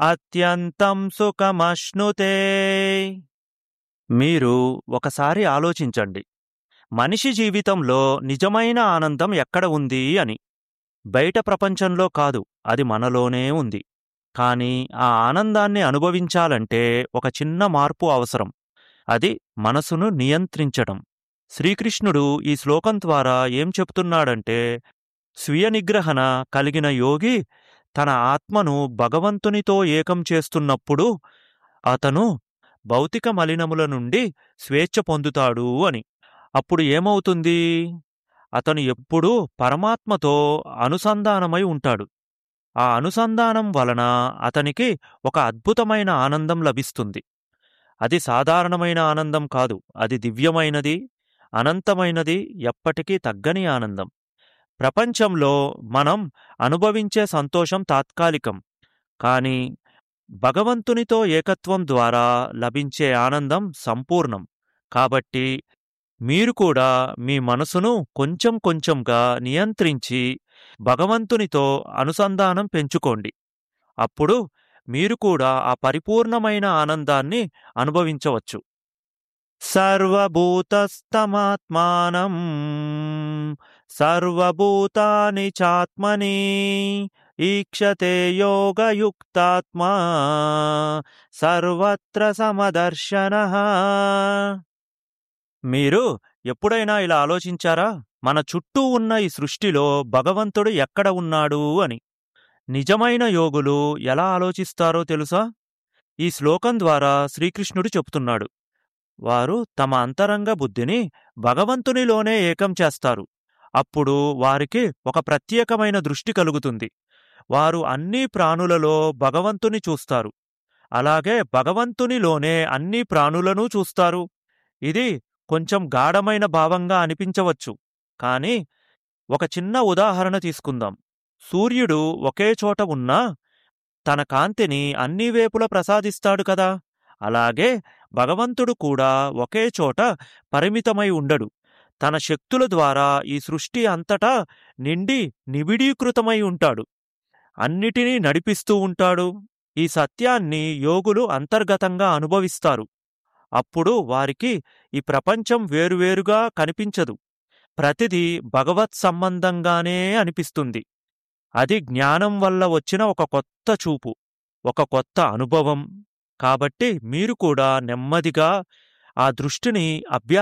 అత్యంతం సుఖమశ్నుతే మీరు ఒకసారి ఆలోచించండి మనిషి జీవితంలో నిజమైన ఆనందం ఎక్కడ ఉంది అని బయట ప్రపంచంలో కాదు అది మనలోనే ఉంది కానీ ఆ ఆనందాన్ని అనుభవించాలంటే ఒక చిన్న మార్పు అవసరం అది మనసును నియంత్రించడం శ్రీకృష్ణుడు ఈ శ్లోకం ద్వారా ఏం చెప్తున్నాడంటే స్వీయ నిగ్రహణ కలిగిన యోగి తన ఆత్మను భగవంతునితో ఏకం చేస్తున్నప్పుడు అతను భౌతిక మలినముల నుండి స్వేచ్ఛ పొందుతాడు అని అప్పుడు ఏమవుతుంది అతను ఎప్పుడూ పరమాత్మతో అనుసంధానమై ఉంటాడు ఆ అనుసంధానం వలన అతనికి ఒక అద్భుతమైన ఆనందం లభిస్తుంది అది సాధారణమైన ఆనందం కాదు అది దివ్యమైనది అనంతమైనది ఎప్పటికీ తగ్గని ఆనందం ప్రపంచంలో మనం అనుభవించే సంతోషం తాత్కాలికం కానీ భగవంతునితో ఏకత్వం ద్వారా లభించే ఆనందం సంపూర్ణం కాబట్టి మీరు కూడా మీ మనసును కొంచెం కొంచెంగా నియంత్రించి భగవంతునితో అనుసంధానం పెంచుకోండి అప్పుడు మీరు కూడా ఆ పరిపూర్ణమైన ఆనందాన్ని అనుభవించవచ్చు సర్వభూతస్తమాత్మానం సర్వభూతాని చాత్మని ఈక్షతే యోగయుక్తాత్మా సర్వత్ర సమదర్శన మీరు ఎప్పుడైనా ఇలా ఆలోచించారా మన చుట్టూ ఉన్న ఈ సృష్టిలో భగవంతుడు ఎక్కడ ఉన్నాడు అని నిజమైన యోగులు ఎలా ఆలోచిస్తారో తెలుసా ఈ శ్లోకం ద్వారా శ్రీకృష్ణుడు చెప్తున్నాడు వారు తమ అంతరంగ బుద్ధిని భగవంతునిలోనే ఏకం చేస్తారు అప్పుడు వారికి ఒక ప్రత్యేకమైన దృష్టి కలుగుతుంది వారు అన్ని ప్రాణులలో భగవంతుని చూస్తారు అలాగే భగవంతునిలోనే అన్ని ప్రాణులను చూస్తారు ఇది కొంచెం గాఢమైన భావంగా అనిపించవచ్చు కానీ ఒక చిన్న ఉదాహరణ తీసుకుందాం సూర్యుడు ఒకే చోట ఉన్నా తన కాంతిని అన్ని వేపుల ప్రసాదిస్తాడు కదా అలాగే భగవంతుడు కూడా ఒకే చోట పరిమితమై ఉండడు తన శక్తుల ద్వారా ఈ సృష్టి అంతటా నిండి నిబిడీకృతమై ఉంటాడు అన్నిటినీ నడిపిస్తూ ఉంటాడు ఈ సత్యాన్ని యోగులు అంతర్గతంగా అనుభవిస్తారు అప్పుడు వారికి ఈ ప్రపంచం వేరువేరుగా కనిపించదు ప్రతిదీ భగవత్ సంబంధంగానే అనిపిస్తుంది అది జ్ఞానం వల్ల వచ్చిన ఒక కొత్త చూపు ఒక కొత్త అనుభవం కాబట్టి మీరు కూడా నెమ్మదిగా ఆ దృష్టిని అభ్యాసం